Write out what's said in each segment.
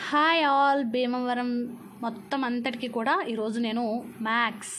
hi all Bhimavaram మొత్తం అంతటికి కూడా ఈరోజు నేను మ్యాక్స్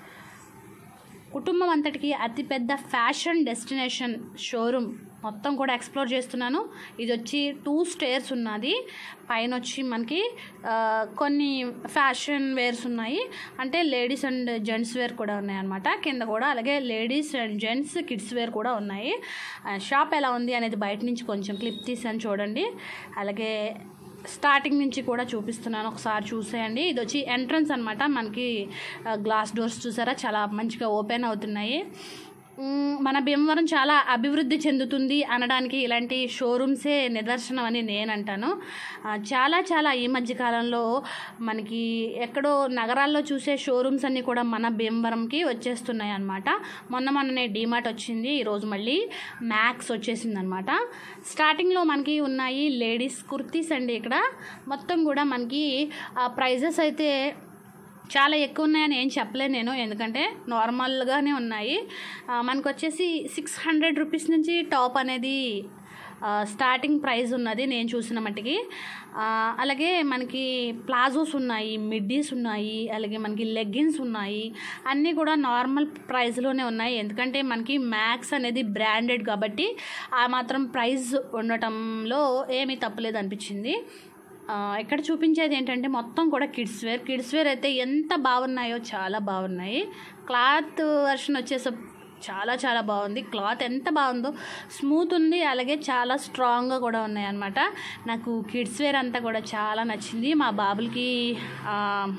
కుటుంబం అంతటికి అతిపెద్ద ఫ్యాషన్ డెస్టినేషన్ షోరూమ్ మొత్తం కూడా ఎక్స్ప్లోర్ చేస్తున్నాను ఇది వచ్చి టూ స్టేర్స్ ఉన్నది పైన వచ్చి మనకి ఆ, కొన్ని ఫ్యాషన్ వేర్స్ ఉన్నాయి అంటే లేడీస్ అండ్ జెంట్స్ వేర్ కూడా ఉన్నాయి అనమాట కింద కూడా అలాగే ladies and gents kids wear కూడా ఉన్నాయి ఆ, షాప్ ఎలా ఉంది అనేది బయట నుంచి కొంచెం క్లిప్ తీసాను చూడండి అలాగే స్టార్టింగ్ నుంచి కూడా చూపిస్తున్నాను ఒకసారి చూసేయండి ఇది వచ్చి ఎంట్రన్స్ అనమాట మనకి ఆ, గ్లాస్ డోర్స్ చూసారా చాలా మంచిగా ఓపెన్ అవుతున్నాయి మ్, మన భీమవరం చాలా అభివృద్ధి చెందుతుంది అనడానికి ఇలాంటి షోరూమ్సే నిదర్శనం అని నేను అంటాను ఆ, చాలా చాలా ఈ మధ్య కాలంలో మనకి ఎక్కడో నగరాల్లో చూసే షోరూమ్స్ అన్నీ కూడా మన భీమవరంకి వచ్చేస్తున్నాయి అనమాట మొన్న మొన్ననే డీమార్ట్ వచ్చింది ఈరోజు మళ్ళీ మ్యాక్స్ వచ్చేసింది అనమాట స్టార్టింగ్లో మనకి ఉన్నాయి లేడీస్ కుర్తీస్ అండి ఇక్కడ మొత్తం కూడా మనకి ప్రైజెస్ అయితే చాలా ఎక్కువ ఉన్నాయని ఏం చెప్పలేను నేను ఎందుకంటే నార్మల్గానే ఉన్నాయి ఆ, మనకు వచ్చేసి సిక్స్ హండ్రెడ్ రూపీస్ నుంచి టాప్ అనేది ఆ, స్టార్టింగ్ ప్రైస్ ఉన్నది నేను చూసిన మట్టికి ఆ, అలాగే మనకి ప్లాజోస్ ఉన్నాయి మిడ్డీస్ ఉన్నాయి అలాగే మనకి లెగ్గిన్స్ ఉన్నాయి అన్నీ కూడా నార్మల్ ప్రైస్లోనే ఉన్నాయి ఎందుకంటే మనకి మ్యాక్స్ అనేది బ్రాండెడ్ కాబట్టి ఆ మాత్రం ప్రైస్ ఉండటంలో ఏమీ తప్పలేదు అనిపించింది ఆ, ఇక్కడ చూపించేది ఏంటంటే మొత్తం కూడా కిడ్స్ వేర్ కిడ్స్ వేర్ అయితే ఎంత బాగున్నాయో చాలా బాగున్నాయి క్లాత్ వర్షన్ వచ్చేసి చాలా చాలా బాగుంది క్లాత్ ఎంత బాగుందో స్మూత్ ఉంది అలాగే చాలా స్ట్రాంగ్గా కూడా ఉన్నాయి అన్నమాట నాకు కిడ్స్ వేర్ అంతా కూడా చాలా నచ్చింది మా బాబులకి ఆ,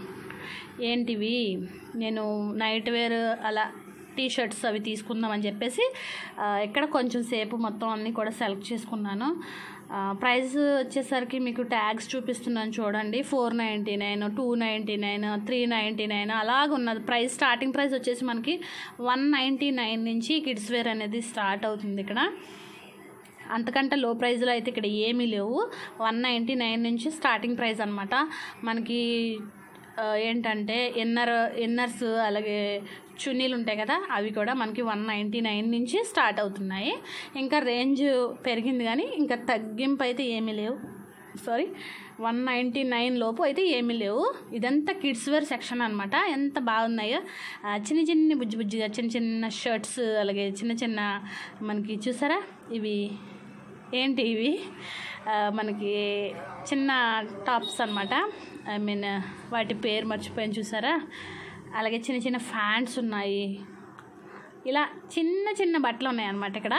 ఏంటివి నేను నైట్ వేర్ అలా టీ షర్ట్స్ అవి తీసుకుందామని చెప్పేసి ఆ, ఇక్కడ కొంచెం సేపు మొత్తం అన్నీ కూడా సెలెక్ట్ చేసుకున్నాను ఆ, ప్రైస్ వచ్చేసరికి మీకు ట్యాగ్స్ చూపిస్తున్నాను చూడండి four ninety nine two ninety nine three ninety nine అలాగ ఉన్నది ప్రైస్ స్టార్టింగ్ ప్రైస్ వచ్చేసి మనకి వన్ నైంటీ నైన్ నుంచి కిడ్స్ వేర్ అనేది స్టార్ట్ అవుతుంది ఇక్కడ అంతకంటే లో ప్రైస్లో అయితే ఇక్కడ ఏమీ లేవు వన్ నైంటీ నైన్ నుంచి స్టార్టింగ్ ప్రైస్ అనమాట మనకి ఆ, ఏంటంటే ఇన్నర్ ఇన్నర్స్ అలాగే చున్నీలు ఉంటాయి కదా అవి కూడా మనకి వన్ నైంటీ నైన్ నుంచి స్టార్ట్ అవుతున్నాయి ఇంకా రేంజ్ పెరిగింది కానీ ఇంకా తగ్గింపు అయితే ఏమీ లేవు సారీ వన్ నైంటీ నైన్ లోపు అయితే ఏమీ లేవు ఇదంతా కిడ్స్ వేర్ సెక్షన్ అనమాట ఎంత బాగున్నాయో ఆ, చిన్న చిన్న బుజ్జి బుజ్జిగా చిన్న చిన్న షర్ట్స్ అలాగే చిన్న చిన్న మనకి చూసారా ఇవి ఏంటి ఇవి ఆ, మనకి చిన్న టాప్స్ అనమాట ఐ మీన్ వాటి పేరు మర్చిపోయాను చూసారా అలాగే చిన్న చిన్న ఫ్యాంట్స్ ఉన్నాయి ఇలా చిన్న చిన్న బట్టలు ఉన్నాయి అన్నమాట ఇక్కడ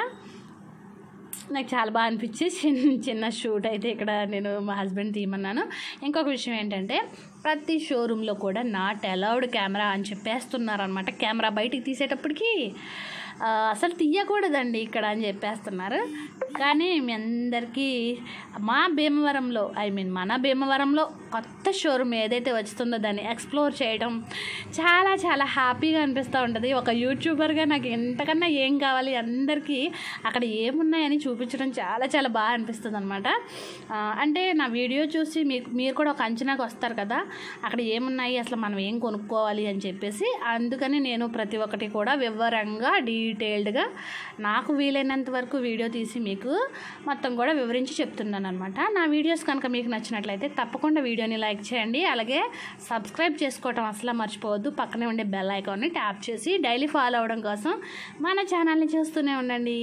నాకు చాలా బాగా అనిపించి చిన్న చిన్న షూట్ అయితే ఇక్కడ నేను మా హస్బెండ్ తీయమన్నాను ఇంకొక విషయం ఏంటంటే ప్రతి షోరూంలో కూడా నాట్ అలౌడ్ కెమెరా అని చెప్పేస్తున్నారనమాట కెమెరా బయటికి తీసేటప్పటికి ఆ, అసలు తీయకూడదండి ఇక్కడ అని చెప్పేస్తున్నారు కానీ మీ అందరికీ మా భీమవరంలో ఐ మీన్ మన భీమవరంలో కొత్త షోరూమ్ ఏదైతే వస్తుందో దాన్ని ఎక్స్ప్లోర్ చేయడం చాలా చాలా హ్యాపీగా అనిపిస్తూ ఉంటుంది ఒక యూట్యూబర్గా నాకు ఎంతకన్నా ఏం కావాలి అందరికీ అక్కడ ఏమున్నాయని చూపించడం చాలా చాలా బాగా అనిపిస్తుంది అనమాట అంటే నా వీడియో చూసి మీకు మీరు కూడా ఒక అంచనాకు వస్తారు కదా అక్కడ ఏమున్నాయి అసలు మనం ఏం కొనుక్కోవాలి అని చెప్పేసి అందుకని నేను ప్రతి ఒక్కటి కూడా వివరంగా డీటెయిల్డ్గా నాకు వీలైనంత వరకు వీడియో తీసి మీకు మొత్తం కూడా వివరించి చెప్తున్నాను అనమాట నా వీడియోస్ కనుక మీకు నచ్చినట్లయితే తప్పకుండా వీడియోని లైక్ చేయండి అలాగే సబ్స్క్రైబ్ చేసుకోవటం అసలు మర్చిపోవద్దు పక్కనే ఉండే బెల్ ఐకాన్ని ట్యాప్ చేసి డైలీ ఫాలో అవ్వడం కోసం మన ఛానల్ని చూస్తూనే ఉండండి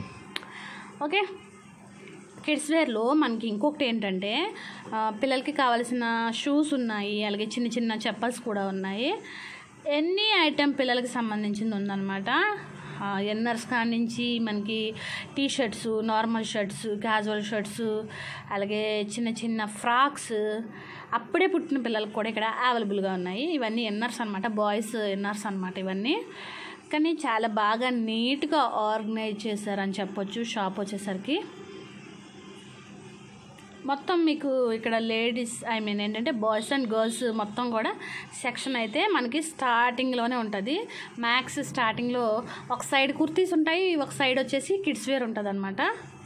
ఓకే కిడ్స్ వేర్లో మనకి ఇంకొకటి ఏంటంటే ఆ, పిల్లలకి కావాల్సిన షూస్ ఉన్నాయి అలాగే చిన్న చిన్న చెప్పల్స్ కూడా ఉన్నాయి ఎన్ని ఐటెం పిల్లలకి సంబంధించింది ఉందన్నమాట ఎన్నర్స్ కాడి నుంచి మనకి T shirts normal shirts casual shirts అలాగే చిన్న చిన్న ఫ్రాక్స్ అప్పుడే పుట్టిన పిల్లలకు కూడా ఇక్కడ అవైలబుల్గా ఉన్నాయి ఇవన్నీ ఎన్నర్స్ అనమాట బాయ్స్ ఎన్నర్స్ అనమాట ఇవన్నీ కానీ చాలా బాగా నీట్గా ఆర్గనైజ్ చేశారని చెప్పొచ్చు షాప్ వచ్చేసరికి మొత్తం మీకు ఇక్కడ లేడీస్ ఐ మీన్ ఏంటంటే బాయ్స్ అండ్ గర్ల్స్ మొత్తం కూడా సెక్షన్ అయితే మనకి స్టార్టింగ్లోనే ఉంటుంది మ్యాక్స్ స్టార్టింగ్లో ఒక సైడ్ కుర్తీస్ ఉంటాయి ఒక సైడ్ వచ్చేసి కిడ్స్ వేర్ ఉంటుంది అనమాట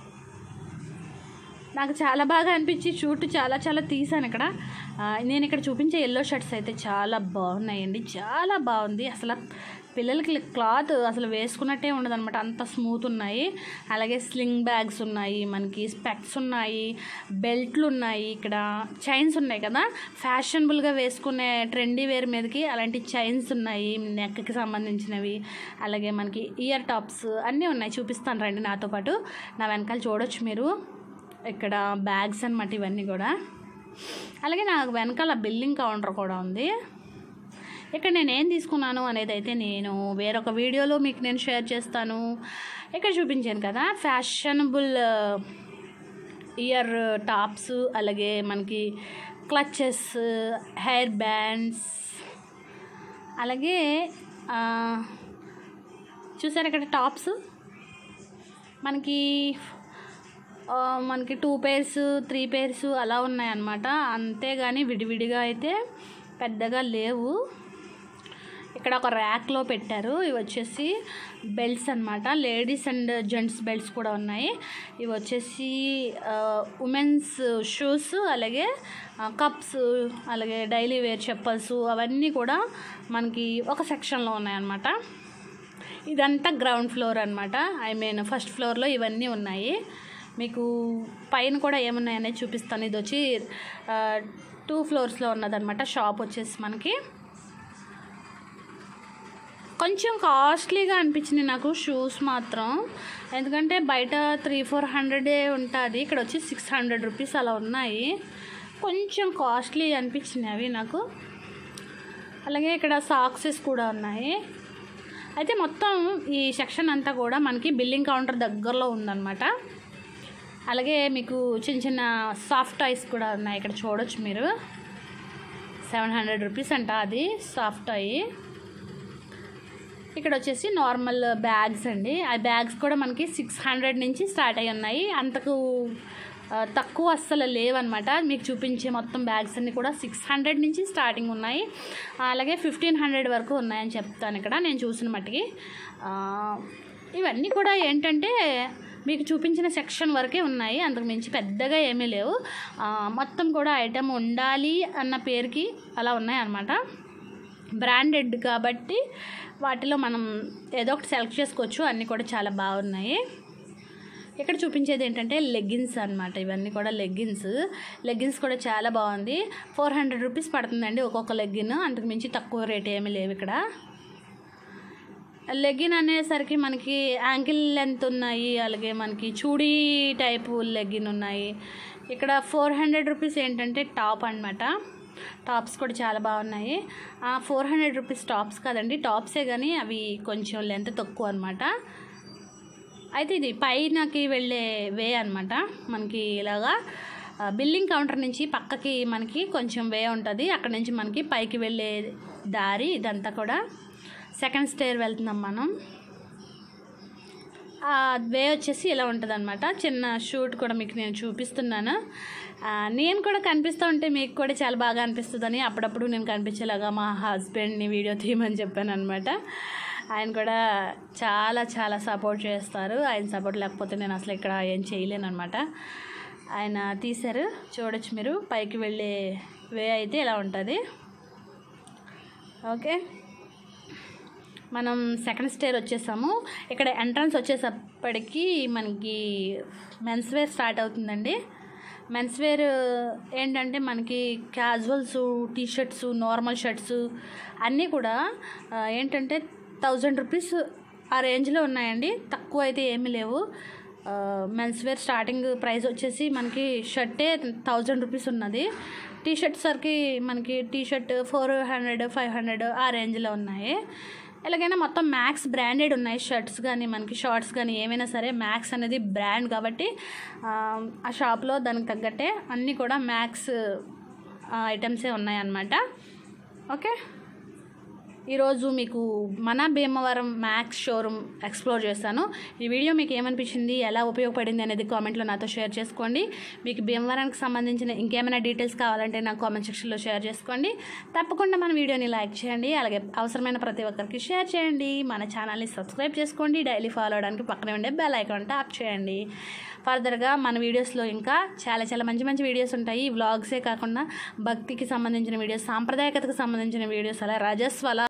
నాకు చాలా బాగా అనిపించి షూట్ చాలా చాలా తీసాను ఇక్కడ ఆ, నేను ఇక్కడ చూపించే ఎల్లో షర్ట్స్ అయితే చాలా బాగున్నాయండి చాలా బాగుంది అసలు పిల్లలకి క్లాత్ అసలు వేసుకున్నట్టే ఉండదు అనమాట అంత స్మూత్ ఉన్నాయి అలాగే స్లింగ్ బ్యాగ్స్ ఉన్నాయి మనకి స్పెక్స్ ఉన్నాయి బెల్ట్లు ఉన్నాయి ఇక్కడ చైన్స్ ఉన్నాయి కదా ఫ్యాషనబుల్గా వేసుకునే ట్రెండీ వేర్ మీదకి అలాంటి చైన్స్ ఉన్నాయి నెక్కి సంబంధించినవి అలాగే మనకి ఇయర్ టాప్స్ అన్నీ ఉన్నాయి చూపిస్తాను రండి నాతో పాటు నా వెనకాల చూడొచ్చు మీరు ఇక్కడ బ్యాగ్స్ అన్నమాట ఇవన్నీ కూడా అలాగే నాకు వెనకాల బిల్లింగ్ కౌంటర్ కూడా ఉంది ఇక్కడ నేను ఏం తీసుకున్నాను అనేది అయితే నేను వేరొక వీడియోలో మీకు నేను షేర్ చేస్తాను ఇక్కడ చూపించాను కదా ఫ్యాషనబుల్ ఇయర్ టాప్స్ అలాగే మనకి క్లచెస్ హెయిర్ బ్యాండ్స్ అలాగే ఆ, చూసారు ఇక్కడ టాప్స్ మనకి ఆ, మనకి టూ పేర్స్ త్రీ పేర్స్ అలా ఉన్నాయన్నమాట అంతేగాని విడివిడిగా అయితే పెద్దగా లేవు ఇక్కడ ఒక ర్యాక్లో పెట్టారు ఇవి వచ్చేసి బెల్ట్స్ అన్నమాట లేడీస్ అండ్ జెంట్స్ బెల్ట్స్ కూడా ఉన్నాయి ఇవి వచ్చేసి ఉమెన్స్ షూస్ అలాగే కప్స్ అలాగే డైలీ వేర్ చెప్పల్స్ అవన్నీ కూడా మనకి ఒక సెక్షన్లో ఉన్నాయన్నమాట ఇదంతా గ్రౌండ్ ఫ్లోర్ అనమాట ఐ మీన్ ఫస్ట్ ఫ్లోర్లో ఇవన్నీ ఉన్నాయి మీకు పైన కూడా ఏమున్నాయనేది చూపిస్తాను ఇది వచ్చి టూ ఫ్లోర్స్లో ఉన్నదన్నమాట షాప్ వచ్చేసి మనకి కొంచెం కాస్ట్లీగా అనిపించింది నాకు షూస్ మాత్రం ఎందుకంటే బయట త్రీ ఫోర్ హండ్రెడే ఉంటుంది ఇక్కడ వచ్చి సిక్స్ హండ్రెడ్ రూపీస్ అలా ఉన్నాయి కొంచెం కాస్ట్లీ అనిపించినాయి అవి నాకు అలాగే ఇక్కడ సాక్సెస్ కూడా ఉన్నాయి అయితే మొత్తం ఈ సెక్షన్ అంతా కూడా మనకి బిల్లింగ్ కౌంటర్ దగ్గరలో ఉందన్నమాట అలాగే మీకు చిన్న చిన్న సాఫ్ట్ టాయ్స్ కూడా ఉన్నాయి ఇక్కడ చూడొచ్చు మీరు సెవెన్ హండ్రెడ్ రూపీస్ అంట అది సాఫ్ట్ టాయ్ ఇక్కడ వచ్చేసి నార్మల్ బ్యాగ్స్ అండి ఆ బ్యాగ్స్ కూడా మనకి సిక్స్ హండ్రెడ్ నుంచి స్టార్ట్ అయి ఉన్నాయి అంతకు ఆ, తక్కువ అస్సలు లేవన్నమాట మీకు చూపించే మొత్తం బ్యాగ్స్ అన్నీ కూడా సిక్స్ హండ్రెడ్ నుంచి స్టార్టింగ్ ఉన్నాయి అలాగే ఫిఫ్టీన్ హండ్రెడ్ వరకు ఉన్నాయని చెప్తాను ఇక్కడ నేను చూసిన మట్టుకి ఆ, ఇవన్నీ కూడా ఏంటంటే మీకు చూపించిన సెక్షన్ వరకే ఉన్నాయి అంతకు మించి పెద్దగా ఏమీ లేవు ఆ, మొత్తం కూడా ఐటెం ఉండాలి అన్న పేరుకి అలా ఉన్నాయన్నమాట బ్రాండెడ్ కాబట్టి వాటిలో మనం ఏదో ఒకటి సెలెక్ట్ చేసుకోవచ్చు అన్నీ కూడా చాలా బాగున్నాయి ఇక్కడ చూపించేది ఏంటంటే లెగ్గిన్స్ అనమాట ఇవన్నీ కూడా లెగ్గిన్స్ లెగ్గిన్స్ కూడా చాలా బాగుంది ఫోర్ హండ్రెడ్ రూపీస్ పడుతుందండి ఒక్కొక్క లెగ్గిన్ అంతకు మించి తక్కువ రేట్ ఏమీ లేవు ఇక్కడ లెగ్గిన్ అనేసరికి మనకి యాంకిల్ లెంత్ ఉన్నాయి అలాగే మనకి చూడీ టైపు లెగ్గిన్ ఉన్నాయి ఇక్కడ ఫోర్ హండ్రెడ్ రూపీస్ ఏంటంటే టాప్ అన్నమాట టాప్స్ కూడా చాలా బాగున్నాయి ఫోర్ హండ్రెడ్ రూపీస్ టాప్స్ కాదండి టాప్సే కానీ అవి కొంచెం లెంత్ తక్కువ అనమాట అయితే ఇది పైనకి వెళ్ళే వే అనమాట మనకి ఇలాగా ఆ, బిల్లింగ్ కౌంటర్ నుంచి పక్కకి మనకి కొంచెం వే ఉంటుంది అక్కడ నుంచి మనకి పైకి వెళ్ళే దారి ఇదంతా కూడా సెకండ్ స్టేర్ వెళ్తున్నాం మనం ఆ వే వచ్చేసి ఇలా ఉంటుంది అనమాట చిన్న షూట్ కూడా మీకు నేను చూపిస్తున్నాను ఆ, నేను కూడా కనిపిస్తూ ఉంటే మీకు కూడా చాలా బాగా అనిపిస్తుందని అప్పుడప్పుడు నేను కనిపించేలాగా మా హస్బెండ్ని వీడియో తీయమని చెప్పాను అనమాట ఆయన కూడా చాలా చాలా సపోర్ట్ చేస్తారు ఆయన సపోర్ట్ లేకపోతే నేను అసలు ఇక్కడ ఏం చేయలేను అనమాట ఆయన తీశారు చూడొచ్చు మీరు పైకి వెళ్ళే వే అయితే ఇలా ఉంటుంది ఓకే మనం సెకండ్ స్టేర్ వచ్చేసాము ఇక్కడ ఎంట్రన్స్ వచ్చేసప్పటికి మనకి మెన్స్ వేర్ స్టార్ట్ అవుతుందండి మెన్స్ వేర్ ఏంటంటే మనకి casuals T shirts normal shirts అన్నీ కూడా ఆ, ఏంటంటే థౌజండ్ రూపీస్ ఆ రేంజ్లో ఉన్నాయండి తక్కువ అయితే ఏమీ లేవు మెన్స్ వేర్ స్టార్టింగ్ ప్రైస్ వచ్చేసి మనకి షర్టే థౌజండ్ రూపీస్ ఉన్నది టీ షర్ట్ సరికి మనకి T shirt four hundred five hundred ఆ రేంజ్లో ఉన్నాయి ఎలాగైనా మొత్తం మ్యాక్స్ బ్రాండెడ్ ఉన్నాయి షర్ట్స్ కానీ మనకి షార్ట్స్ కానీ ఏమైనా సరే మ్యాక్స్ అనేది బ్రాండ్ కాబట్టి ఆ, ఆ షాప్లో దానికి తగ్గట్టే అన్నీ కూడా మ్యాక్స్ ఐటమ్సే ఉన్నాయన్నమాట ఓకే ఈరోజు మీకు మన భీమవరం మ్యాక్స్ షోరూమ్ ఎక్స్ప్లోర్ చేస్తాను ఈ వీడియో మీకు ఏమనిపించింది ఎలా ఉపయోగపడింది అనేది కామెంట్లో నాతో షేర్ చేసుకోండి మీకు భీమవరానికి సంబంధించిన ఇంకేమైనా డీటెయిల్స్ కావాలంటే నాకు కామెంట్ సెక్షన్లో షేర్ చేసుకోండి తప్పకుండా మన వీడియోని లైక్ చేయండి అలాగే అవసరమైన ప్రతి ఒక్కరికి షేర్ చేయండి మన ఛానల్ని సబ్స్క్రైబ్ చేసుకోండి డైలీ ఫాలో అవడానికి పక్కనే ఉండే బెల్ ఐకాన్ ట్యాప్ చేయండి ఫర్దర్గా మన వీడియోస్లో ఇంకా చాలా చాలా మంచి మంచి వీడియోస్ ఉంటాయి వ్లాగ్సే కాకుండా భక్తికి సంబంధించిన వీడియోస్ సాంప్రదాయకతకు సంబంధించిన వీడియోస్ అలా రజస్వల